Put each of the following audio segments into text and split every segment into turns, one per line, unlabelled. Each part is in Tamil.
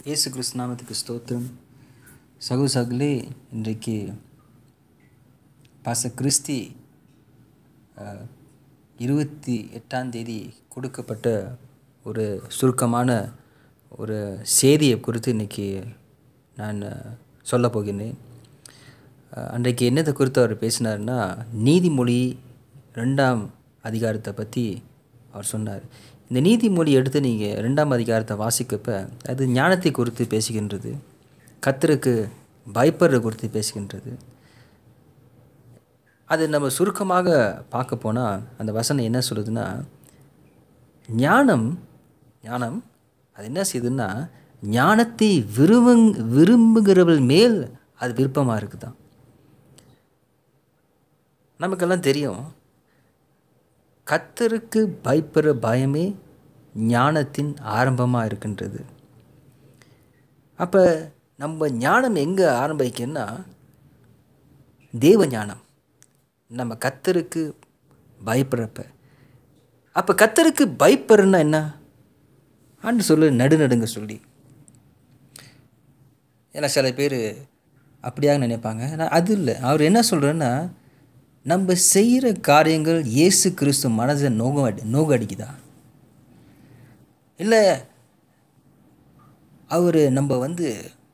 இயேசு கிறிஸ்து நாமத்துக்கு ஸ்தோத்திரம் சகு சகுலே இன்றைக்கு பாச கிறிஸ்தி அஹ், இருபத்தி எட்டாம் தேதி கொடுக்கப்பட்ட ஒரு சுருக்கமான ஒரு செய்தியை குறித்து இன்றைக்கி நான் சொல்ல போகிறேன் அஹ், அன்றைக்கு என்னத்தை குறித்து அவர் பேசினார்னா நீதிமொழி ரெண்டாம் அதிகாரத்தை பற்றி அவர் சொன்னார் இந்த நீதிமொழி எடுத்து நீங்கள் ரெண்டாம் அதிகாரத்தை வாசிக்கப்ப அது ஞானத்தை குறித்து பேசுகின்றது கத்தருக்கு பயப்படுற குறித்து பேசுகின்றது அது நம்ம சுருக்கமாக பார்க்க போனால் அந்த வசனம் என்ன சொல்லுதுன்னா ஞானம் ஞானம் அது என்ன செய்யுதுன்னா ஞானத்தை விரும்புங் விரும்புகிறவள் மேல் அது விருப்பமாக இருக்குதான் நமக்கெல்லாம் தெரியும் கத்தருக்கு பயப்படுற பயமே ஞானத்தின் ஆரம்பமாக இருக்கின்றது அப்போ நம்ம ஞானம் எங்கே ஆரம்பிக்குன்னா தேவ ஞானம் நம்ம கத்தருக்கு பயப்படுறப்ப அப்போ கத்தருக்கு பயப்படுறன்னா என்ன ஆண்டு சொல்லு நடுநடுங்க சொல்லி ஏன்னா சில பேர் அப்படியாக நினைப்பாங்க ஆனால் அது இல்லை அவர் என்ன சொல்கிறேன்னா நம்ம செய்கிற காரியங்கள் இயேசு கிறிஸ்து மனதை நோக நோகடிக்குதா இல்லை அவர் நம்ம வந்து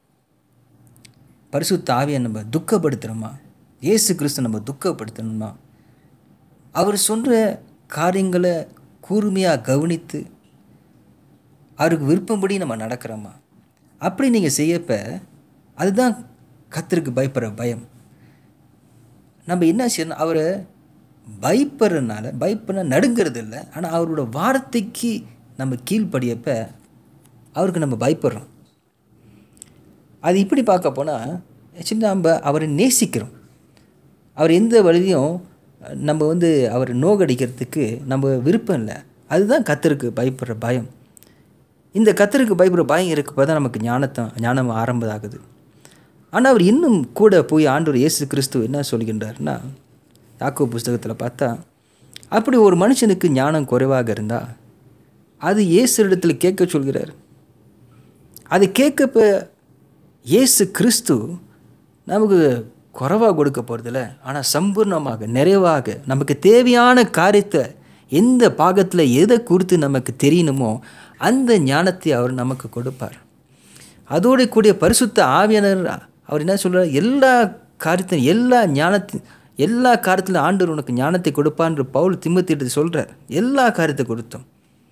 பரிசுத்த ஆவியை நம்ம துக்கப்படுத்துகிறோமா இயேசு கிறிஸ்து நம்ம துக்கப்படுத்தணுமா அவர் சொல்கிற காரியங்களை கூர்மையாக கவனித்து அவருக்கு விருப்பப்படி நம்ம நடக்கிறோமா அப்படி நீங்கள் செய்யப்ப அதுதான் கத்தருக்கு பயப்படுற பயம் நம்ம என்ன செய்யணும் அவரை பயப்படுறதுனால பயப்பட நடுங்கிறது இல்லை ஆனால் அவரோட வார்த்தைக்கு நம்ம கீழ்ப்படியப்ப அவருக்கு நம்ம பயப்படுறோம் அது இப்படி பார்க்க போனால் சின்ன நம்ம அவரை நேசிக்கிறோம் அவர் எந்த வழியும் நம்ம வந்து அவரை நோகடிக்கிறதுக்கு நம்ம விருப்பம் இல்லை அதுதான் கத்தருக்கு பயப்படுற பயம் இந்த கத்தருக்கு பயப்படுற பயம் இருக்கப்போ தான் நமக்கு ஞானத்தை ஞானம் ஆரம்பமாகுது ஆனால் அவர் இன்னும் கூட போய் ஆண்டவர் இயேசு கிறிஸ்து என்ன சொல்கின்றார்னா யாக்கோ புஸ்தகத்தில் பார்த்தா அப்படி ஒரு மனுஷனுக்கு ஞானம் குறைவாக இருந்தால் அது இயேசு இடத்துல கேட்க சொல்கிறார் அது கேட்கப்ப இயேசு கிறிஸ்து நமக்கு குறைவாக கொடுக்க போகிறதில்ல ஆனால் சம்பூர்ணமாக நிறைவாக நமக்கு தேவையான காரியத்தை எந்த பாகத்தில் எதை குறித்து நமக்கு தெரியணுமோ அந்த ஞானத்தை அவர் நமக்கு கொடுப்பார் அதோடு கூடிய பரிசுத்த ஆவியானர் அவர் என்ன சொல்கிறார் எல்லா காரியத்தையும் எல்லா ஞானத்தையும் எல்லா காரியத்திலும் ஆண்டவர் உனக்கு ஞானத்தை கொடுப்பான்ற பவுல் திமுத்திட்டு சொல்கிறார் எல்லா காரியத்தை கொடுத்தோம்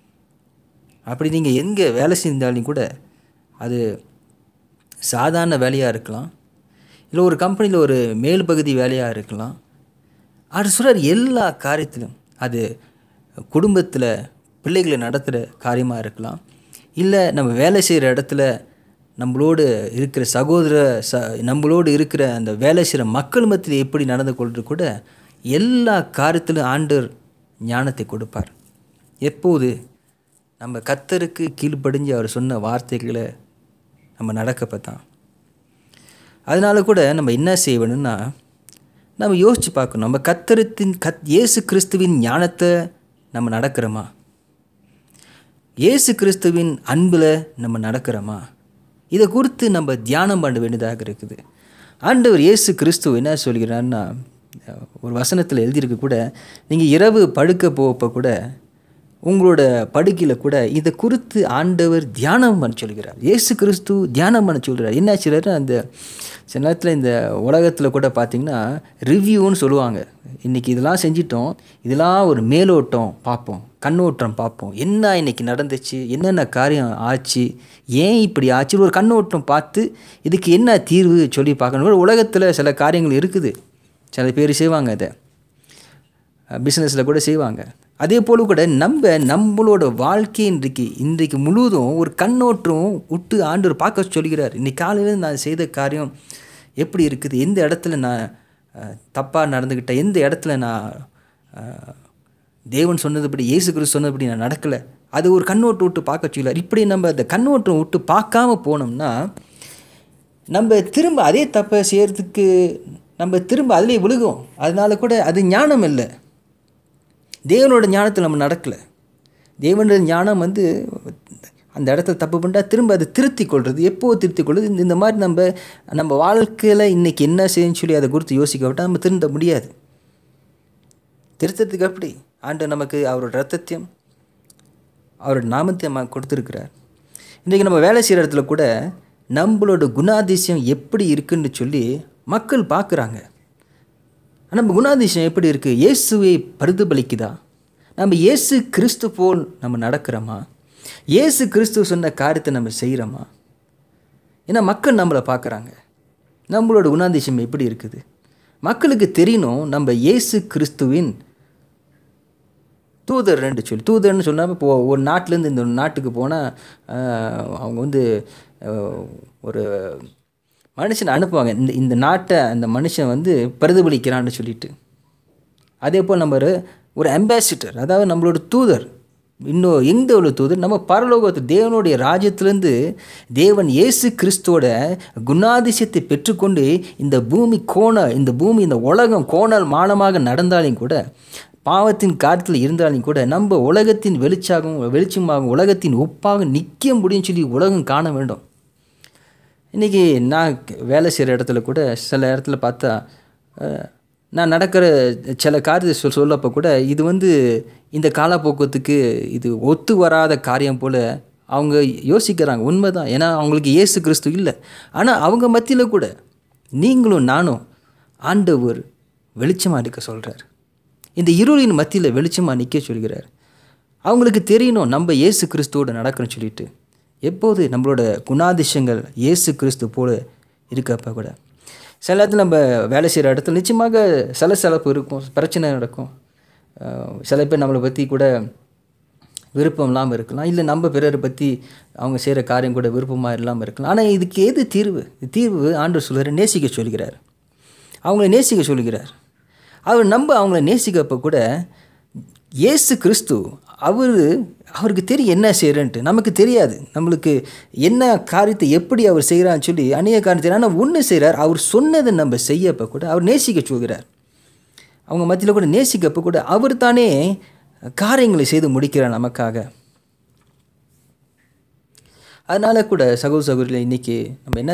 அப்படி நீங்கள் எங்கே வேலை செஞ்சாலும் கூட அது சாதாரண வேலையாக இருக்கலாம் இல்லை ஒரு கம்பெனியில் ஒரு மேல் பகுதி வேலையாக இருக்கலாம் அவர் சொல்கிறார் எல்லா காரியத்திலும் அது குடும்பத்தில் பிள்ளைகளை நடத்துகிற காரியமாக இருக்கலாம் இல்லை நம்ம வேலை செய்கிற இடத்துல நம்மளோடு இருக்கிற சகோதர ச நம்மளோடு இருக்கிற அந்த வேலை செய்கிற மக்கள் மத்தியில் எப்படி நடந்து கொள்வது கூட எல்லா காரியத்திலும் ஆண்டவர் ஞானத்தை கொடுப்பார் எப்போது நம்ம கத்தருக்கு கீழ்ப்படிஞ்சு அவர் சொன்ன வார்த்தைகளை நம்ம நடக்கப்ப தான் அதனால கூட நம்ம என்ன செய்யணும்னா நம்ம யோசித்து பார்க்கணும் நம்ம கத்தரத்தின் கத் இயேசு கிறிஸ்துவின் ஞானத்தை நம்ம நடக்கிறோமா இயேசு கிறிஸ்துவின் அன்பில் நம்ம நடக்கிறோமா இதை குறித்து நம்ம தியானம் பண்ண வேண்டியதாக இருக்குது ஆண்டவர் இயேசு கிறிஸ்து என்ன சொல்கிறார்னா ஒரு வசனத்தில் எழுதியிருக்க கூட நீங்கள் இரவு படுக்க போப்போ கூட உங்களோட படுக்கையில் கூட இதை குறித்து ஆண்டவர் தியானம் பண்ண சொல்கிறார் இயேசு கிறிஸ்து தியானம் பண்ண சொல்கிறார் என்ன சொல்கிறார் அந்த சில நேரத்தில் இந்த உலகத்தில் கூட பார்த்திங்கன்னா ரிவ்யூன்னு சொல்லுவாங்க இன்றைக்கி இதெல்லாம் செஞ்சிட்டோம் இதெல்லாம் ஒரு மேலோட்டம் பார்ப்போம் கண்ணோட்டம் பார்ப்போம் என்ன இன்னைக்கு நடந்துச்சு என்னென்ன காரியம் ஆச்சு ஏன் இப்படி ஆச்சு ஒரு கண்ணோட்டம் பார்த்து இதுக்கு என்ன தீர்வு சொல்லி பார்க்கணும் உலகத்தில் சில காரியங்கள் இருக்குது சில பேர் செய்வாங்க இதை பிஸ்னஸில் கூட செய்வாங்க அதே போல் கூட நம்ம நம்மளோட வாழ்க்கை இன்றைக்கு இன்றைக்கு முழுவதும் ஒரு கண்ணோட்டம் விட்டு ஆண்டவர் பார்க்க சொல்கிறார் இன்னைக்கு காலையில் நான் செய்த காரியம் எப்படி இருக்குது எந்த இடத்துல நான் தப்பாக நடந்துக்கிட்டேன் எந்த இடத்துல நான் அஹ், தேவன் சொன்னதுபடி இயேசு கிறிஸ்து சொன்னதுபடி நான் நடக்கலை அது ஒரு கண்ணோட்டம் விட்டு பார்க்க சொல்கிறார் இப்படி நம்ம அந்த கண்ணோட்டம் விட்டு பார்க்காம போனோம்னா நம்ம திரும்ப அதே தப்பை செய்கிறதுக்கு நம்ம திரும்ப அதிலே விழுகும் அதனால கூட அது ஞானம் இல்லை தேவனோட ஞானத்தில் நம்ம நடக்கலை தேவனோட ஞானம் வந்து அந்த இடத்துல தப்பு பண்ணிட்டா திரும்ப அதை திருத்தி கொள்வது எப்போ திருத்தி கொள்வது இந்த இந்த மாதிரி நம்ம நம்ம வாழ்க்கையில் இன்றைக்கி என்ன செய்யணும்னு சொல்லி அதை குறித்து யோசிக்க விட்டால் நம்ம திருந்த முடியாது திருத்தத்துக்கு அப்படி ஆண்டு நமக்கு அவரோட ரத்தத்தையும் அவரோட நாமத்தை நம்ம கொடுத்துருக்கிறார் இன்றைக்கி நம்ம வேலை செய்கிற இடத்துல கூட நம்மளோட குணாதிசயம் எப்படி இருக்குன்னு சொல்லி மக்கள் பார்க்குறாங்க நம்ம குணாதிசயம் எப்படி இருக்குது இயேசுவை பிரதிபலிக்குதா நம்ம இயேசு கிறிஸ்து போல் நம்ம நடக்கிறோமா இயேசு கிறிஸ்து சொன்ன காரியத்தை நம்ம செய்கிறோமா ஏன்னா மக்கள் நம்மளை பார்க்குறாங்க நம்மளோட குணாதிசயம் எப்படி இருக்குது மக்களுக்கு தெரியணும் நம்ம இயேசு கிறிஸ்துவின் தூதர் ரெண்டு சொல்லி தூதர்னு சொன்னால் இப்போ ஒரு நாட்டிலேருந்து இந்த நாட்டுக்கு போனால் அவங்க வந்து அஹ், ஒரு மனுஷனை அனுப்புவாங்க இந்த இந்த நாட்டை அந்த மனுஷன் வந்து பிரதிபலிக்கிறான்னு சொல்லிட்டு அதே போல் நம்ம ஒரு ஒரு அம்பாசிடர் அதாவது நம்மளோட தூதர் இன்னும் எந்த ஒரு தூதர் நம்ம பரலோகத்து தேவனுடைய ராஜ்யத்திலேருந்து தேவன் இயேசு கிறிஸ்துவோட குணாதிசயத்தை பெற்றுக்கொண்டு இந்த பூமி கோண இந்த பூமி இந்த உலகம் கோணல் மானமாக நடந்தாலும் கூட பாவத்தின் காலத்தில் இருந்தாலும் கூட நம்ம உலகத்தின் வெளிச்சாகவும் வெளிச்சமாகவும் உலகத்தின் உப்பாக நிற்க முடியும்னு சொல்லி உலகம் காண வேண்டும் இன்றைக்கி நான் வேலை செய்கிற இடத்துல கூட சில இடத்துல பார்த்தா அஹ், நான் நடக்கிற சில காரியத்தை சொல் சொல்லப்போ கூட இது வந்து இந்த காலப்போக்கத்துக்கு இது ஒத்து வராத காரியம் போல் அவங்க யோசிக்கிறாங்க உண்மைதான் ஏன்னா அவங்களுக்கு இயேசு கிறிஸ்து இல்லை ஆனால் அவங்க மத்தியில் கூட நீங்களும் நானும் ஆண்டவர் வெளிச்சமாக இருக்க சொல்கிறார் இந்த இருளின் மத்தியில் வெளிச்சமாக நிற்க சொல்கிறார் அவங்களுக்கு தெரியணும் நம்ம இயேசு கிறிஸ்துவோட நடக்கணும்னு சொல்லிட்டு எப்போது நம்மளோட குணாதிசயங்கள் இயேசு கிறிஸ்து போல இருக்கப்ப கூட சில நேரத்தில் நம்ம வேலை செய்கிற இடத்துல நிச்சயமாக சலசலப்பு இருக்கும் பிரச்சனை நடக்கும் அஹ் சில பேர் நம்மளை பற்றி கூட விருப்பம் இல்லாமல் இருக்கலாம் இல்லை நம்ம பிறரை பற்றி அவங்க செய்கிற காரியம் கூட விருப்பமாக இல்லாமல் இருக்கலாம் ஆனால் இதுக்கு எது தீர்வு தீர்வு ஆண்டு சொல்கிறார் நேசிக்க சொல்கிறார் அவங்கள நேசிக்க சொல்கிறார் அவர் நம்ம அவங்கள நேசிக்கப்போ கூட இயேசு கிறிஸ்து அவர் அவருக்கு தெரியும் என்ன செய்கிறேன்ட்டு நமக்கு தெரியாது நம்மளுக்கு என்ன காரியத்தை எப்படி அவர் செய்கிறான்னு சொல்லி அநேக காரியம் தெரியும் ஆனால் ஒன்று செய்கிறார் அவர் சொன்னதை நம்ம செய்யப்போ கூட அவர் நேசிக்க சொல்கிறார் அவங்க மத்தியில் கூட நேசிக்கப்போ கூட அவர் தானே காரியங்களை செய்து முடிக்கிறார் நமக்காக அதனால் கூட சகோ சகோதரில் இன்றைக்கி நம்ம என்ன